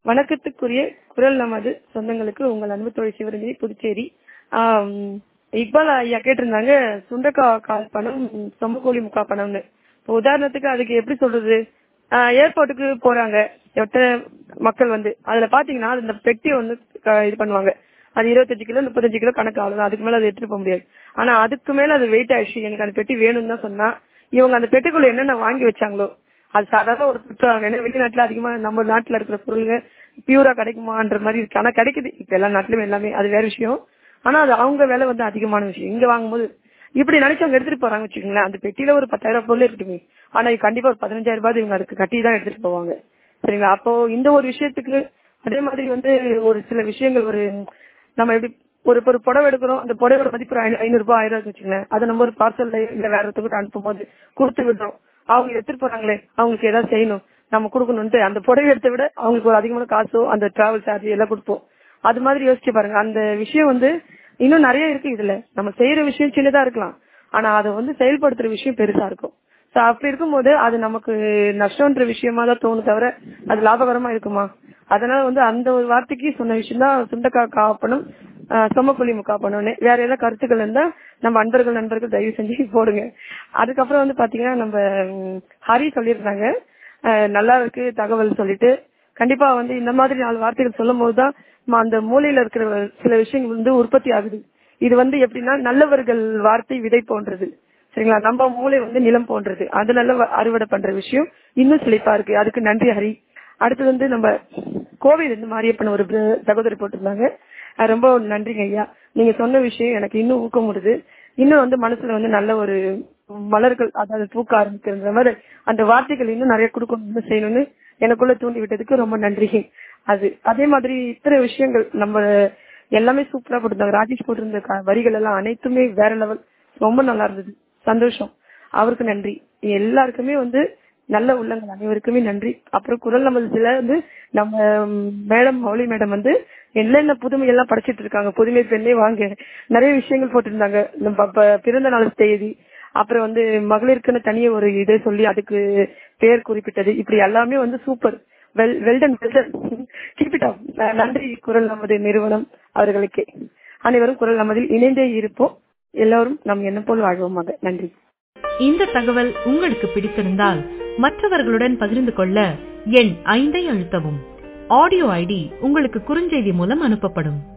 வணக்கத்துக்குரிய குரல் நமது சொந்தங்களுக்கு உங்கள் அன்பு தோழி சிவரஞ்சனி புதுச்சேரி ஆம், இக்பால் ஐயா கேட்டிருந்தாங்க சுண்டக்காய் கால் பணம் சொம்பக்கோழி முக்கா பணம்னு இப்போ உதாரணத்துக்கு அதுக்கு எப்படி சொல்றது ஏர்போர்ட்டுக்கு போறாங்க எத்தனை மக்கள் வந்து அதுல பாத்தீங்கன்னா அந்த பெட்டி வந்து க- இது பண்ணுவாங்க அது இருபத்தஞ்சு கிலோ முப்பத்தஞ்சு கிலோ கணக்கு அவ்வளவுதான் அதுக்கு மேல அதை எடுத்துட்டு போக முடியாது ஆனா அதுக்கு மேல அது வெயிட் ஆயிடுச்சு எனக்கு அந்த பெட்டி வேணும்னு தான் சொன்னா இவங்க அந்த பெட்டிக்குள்ள என்னென்ன வாங்கி வச்சாங்களோ அது சாதாரண ஒரு சுற்றம் ஏன்னா வெளிநாட்டுல அதிகமா நம்ம நாட்டுல இருக்கிற பொருளுங்க பியூரா கிடைக்குமான்ற மாதிரி இருக்கு ஆனா கிடைக்குது இப்ப எல்லா நாட்டிலும் எல்லாமே அது வேற விஷயம் ஆனா அது அவங்க விலை வந்து அதிகமான விஷயம் இங்க வாங்கும்போது இப்படி நினைச்சவங்க எடுத்துட்டு போறாங்க வச்சுக்கோங்களேன் அந்த பெட்டியில ஒரு பத்தாயிரம் ரூபாய் பொருள் இருக்குமே ஆனா இது கண்டிப்பா ஒரு பதினஞ்சாயிரம் ரூபாய் இவங்க அதுக்கு கட்டி தான் எடுத்துட்டு போவாங்க சரிங்களா அப்போ இந்த ஒரு விஷயத்துக்கு அதே மாதிரி வந்து ஒரு சில விஷயங்கள் ஒரு நம்ம எப்படி ஒரு ஒரு புடவை எடுக்கிறோம் அந்த புடவையோட மதிப்பு ஒரு ஐநூ- ஐநூறு ரூபாய் ஆயிரம் ரூபாய் வச்சுக்கோங்களேன் அதை நம்ம ஒரு பார்சல்ல இல்ல வேற ஒருத்தருக்கு அனுப்பும் போது கொடுத்து விடுறோம் அவங்க எடுத்துட்டு போறாங்களே அவங்களுக்கு ஏதாவது செய்யணும் நம்ம கொடுக்கணும்ட்டு அந்த புடவை எடுத்த விட அவங்களுக்கு ஒரு அதிகமான காசோ அந்த டிராவல் சார்ஜ் எல்லாம் கொடுப்போம் அது மாதிரி யோசிச்சு பாருங்க அந்த விஷயம் வந்து இன்னும் நிறைய இருக்கு இதுல நம்ம செய்யற விஷயம் சின்னதா இருக்கலாம் ஆனா அதை வந்து செயல்படுத்துற விஷயம் பெருசா இருக்கும் சோ அப்படி இருக்கும்போது அது நமக்கு நஷ்டம்ன்ற விஷயமா தான் தோணும் தவிர அது லாபகரமா இருக்குமா அதனால வந்து அந்த ஒரு வார்த்தைக்கு சொன்ன விஷயம் தான் சுண்டக்காய் காப்பணும் சொம்மக்குழி முக்காப்பணும்னு வேற ஏதாவது கருத்துக்கள் இருந்தா நம்ம அன்பர்கள் நண்பர்கள் தயவு செஞ்சு போடுங்க அதுக்கப்புறம் வந்து பாத்தீங்கன்னா நம்ம ம், ஹரி சொல்லியிருந்தாங்க அஹ், நல்லா இருக்கு தகவல் சொல்லிட்டு கண்டிப்பா வந்து இந்த மாதிரி நாலு வார்த்தைகள் சொல்லும் போதுதான் ம- அந்த மூலையில இருக்கிற சில விஷயங்கள் வந்து உற்பத்தி ஆகுது இது வந்து எப்படின்னா நல்லவர்கள் வார்த்தை விதை போன்றது சரிங்களா நம்ம மூளை வந்து நிலம் போன்றது அது நல்ல வ- அறுவடை பண்ற விஷயம் இன்னும் செழிப்பா இருக்கு அதுக்கு நன்றி ஹரி அடுத்து வந்து நம்ம கோவில் இருந்து மாரியப்பன் ஒரு பிர- சகோதரி போட்டிருந்தாங்க அஹ் ரொம்ப நன்றிங்க ஐயா நீங்க சொன்ன விஷயம் எனக்கு இன்னும் ஊக்கமுடுது இன்னும் வந்து மனசுல வந்து நல்ல ஒரு மலர்கள் அதாவது பூக்க ஆரம்பிக்கிற மாதிரி அந்த வார்த்தைகள் இன்னும் நிறைய கொடுக்கணும்னு செய்யணும்னு எனக்குள்ள தூண்டி விட்டதுக்கு ரொம்ப நன்றி அது அதே மாதிரி இத்தனை விஷயங்கள் நம்ம எல்லாமே சூப்பரா போட்டிருந்தாங்க ராஜேஷ் போட்டிருந்த க- வரிகள் எல்லாம் அனைத்துமே வேற லெவல் ரொம்ப நல்லா இருந்தது சந்தோஷம் அவருக்கு நன்றி எல்லாருக்குமே வந்து நல்ல உள்ளங்கள் அனைவருக்குமே நன்றி அப்புறம் குரல் நமதுல வந்து நம்ம மேடம் மௌலி மேடம் வந்து என்னென்ன புதுமை எல்லாம் படிச்சிட்டு இருக்காங்க புதுமை பெண்ணே வாங்க நிறைய விஷயங்கள் போட்டிருந்தாங்க நம்ம ப- பிறந்த நாள் தேதி அப்புறம் வந்து மகளிருக்குன்னு தனியே ஒரு இதை சொல்லி அதுக்கு பேர் குறிப்பிட்டது இப்படி எல்லாமே வந்து சூப்பர் வெல் வெல்டன் வெல்டன் கீப்பிட்டாம் நன்றி குரல் நமது நிறுவனம் அவர்களுக்கு அனைவரும் குரல் நமதில் இணைந்தே இருப்போம் எல்லோரும் நம் என்ன போல் வாழ்வோமாக நன்றி இந்த தகவல் உங்களுக்கு பிடித்திருந்தால் மற்றவர்களுடன் பகிர்ந்து கொள்ள எண் ஐந்தை அழுத்தவும் ஆடியோ ஐடி உங்களுக்கு குறுஞ்செய்தி மூலம் அனுப்பப்படும்